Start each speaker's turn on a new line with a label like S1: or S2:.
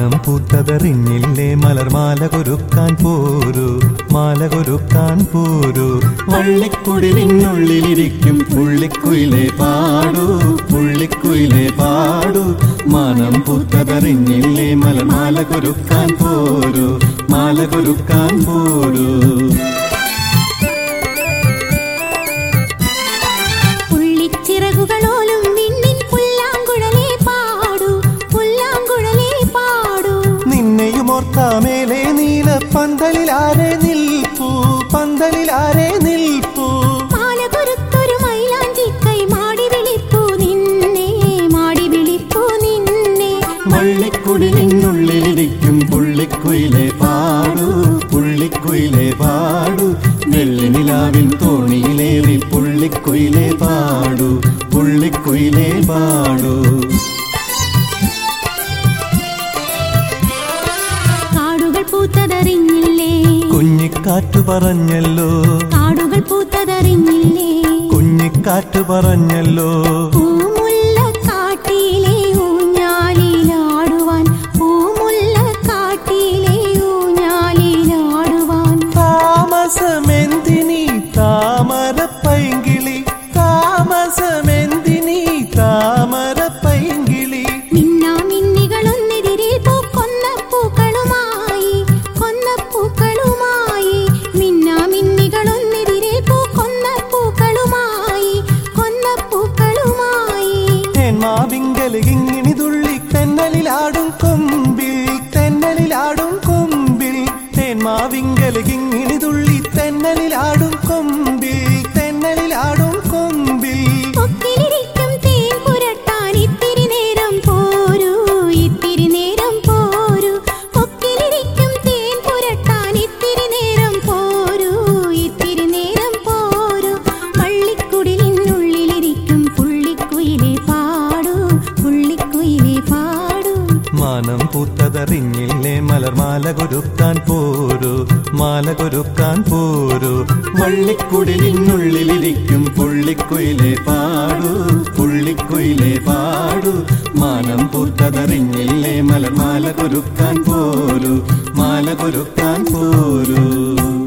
S1: മാനം പൂത്തതറിഞ്ഞില്ലേ മലർമാല കൊരുക്കാൻ പോരൂ മാല കൊരുക്കാൻ പോരൂ വള്ളിക്കുടിലിനുള്ളിലിരിക്കും പുള്ളിക്കുയിലെ പാടൂ പുള്ളിക്കുയിലെ പാടൂ മാനം പൂത്തതറിഞ്ഞില്ലേ മലർമാല കൊരുക്കാൻ പോരൂ മാല കൊരുക്കാൻ പോരൂ
S2: പുള്ളിച്ചിറകുകളോലും വിണ്ണിൻ പുല്ലാങ്കുഴലേ പാടൂ പുല്ലാങ്കുഴലേ പാടൂ
S1: നിന്നെയുമോർത്താമേലെ നീല പന്തലിലാരെ നിൽപ്പൂ പന്തലിലാരെ നിൽപ്പൂ
S2: മാല കുരുത്തൊരു മൈലാഞ്ചിക്കൈ മാടി വിളിപ്പൂ നിന്നെ മാടി വിളിപ്പൂ നിന്നെ
S1: വള്ളിക്കുടിലിനുള്ളിലിരിക്കും പുള്ളിക്കുയിലെ പാടൂ പുള്ളിക്കുയിലെ പാടൂ വെള്ളിനിലാവിൻ തോണിയിലേറി പുള്ളിക്കുയിലെ പാടൂ പുള്ളിക്കുയിലെ പാടൂ
S2: കാടുകൾ പൂത്തതറിഞ്ഞില്ലേ
S1: കുഞ്ഞിക്കാറ്റു പറഞ്ഞല്ലോ
S2: കാടുകൾ പൂത്തതറിഞ്ഞില്ലേ
S1: കുഞ്ഞിക്കാറ്റു പറഞ്ഞല്ലോ
S2: പൂമുല്ലക്കാട്ടിലെ ഊഞ്ഞാലിലാടുവാൻ പൂമുല്ലക്കാട്ടിലെ ഊഞ്ഞാലിലാടുവാൻ
S1: താമസമെന്തിനീ താമര പൈങ്കിളി താമസമെന്തിനീ താമര പൈങ്കിളി
S2: മിന്നാമിന്നികളൊന്നെതിരിൽ പൂക്കൊന്ന പൂക്കളുമായി കൊന്ന പൂക്കളുമായി മിന്നാമിന്നികളൊന്നെതിരിൽ പൂക്കൊന്ന പൂക്കളുമായി കൊന്ന പൂക്കളുമായി
S1: തേന്മാവിങ്കല് കിങ്ങിണി തുള്ളി തെന്നലിലാടും കൊമ്പിൽ തെന്നലിലാടും കൊമ്പിൽ തേന്മാവിങ്കല് കിങ്ങിണി തുള്ളി തെന്നലിലാടും കൊമ്പിൽ തെന്നലിലാടും കൊമ്പിൽ
S2: കൊക്കിലിരിക്കും തേൻ പുരട്ടാൻ ഇത്തിരി നേരം പോരൂ ഇത്തിരി നേരം പോരൂ കൊക്കിലിരിക്കും തേൻ പുരട്ടാൻ ഇത്തിരി നേരം പോരൂ ഇത്തിരി നേരം പോരൂ പള്ളിക്കുടിലിനുള്ളിലിരിക്കും പുള്ളിക്കുയിലെ പാടൂ പുള്ളിക്കുയിലെ പാടൂ
S1: മാനം പൂത്തതറിഞ്ഞില്ലേ മലർമാല കൊരുക്കാൻ പോരൂ മാല കൊരുക്കാൻ പോരൂ വള്ളിക്കുടിലിനുള്ളിലിരിക്കും പുള്ളിക്കുയിലെ പാടൂ പുള്ളിക്കുയിലെ പാടൂ മാനം പൂത്തതറിഞ്ഞില്ലേ മലർമാല കൊരുക്കാൻ പോരൂ മാല കൊരുക്കാൻ പോരൂ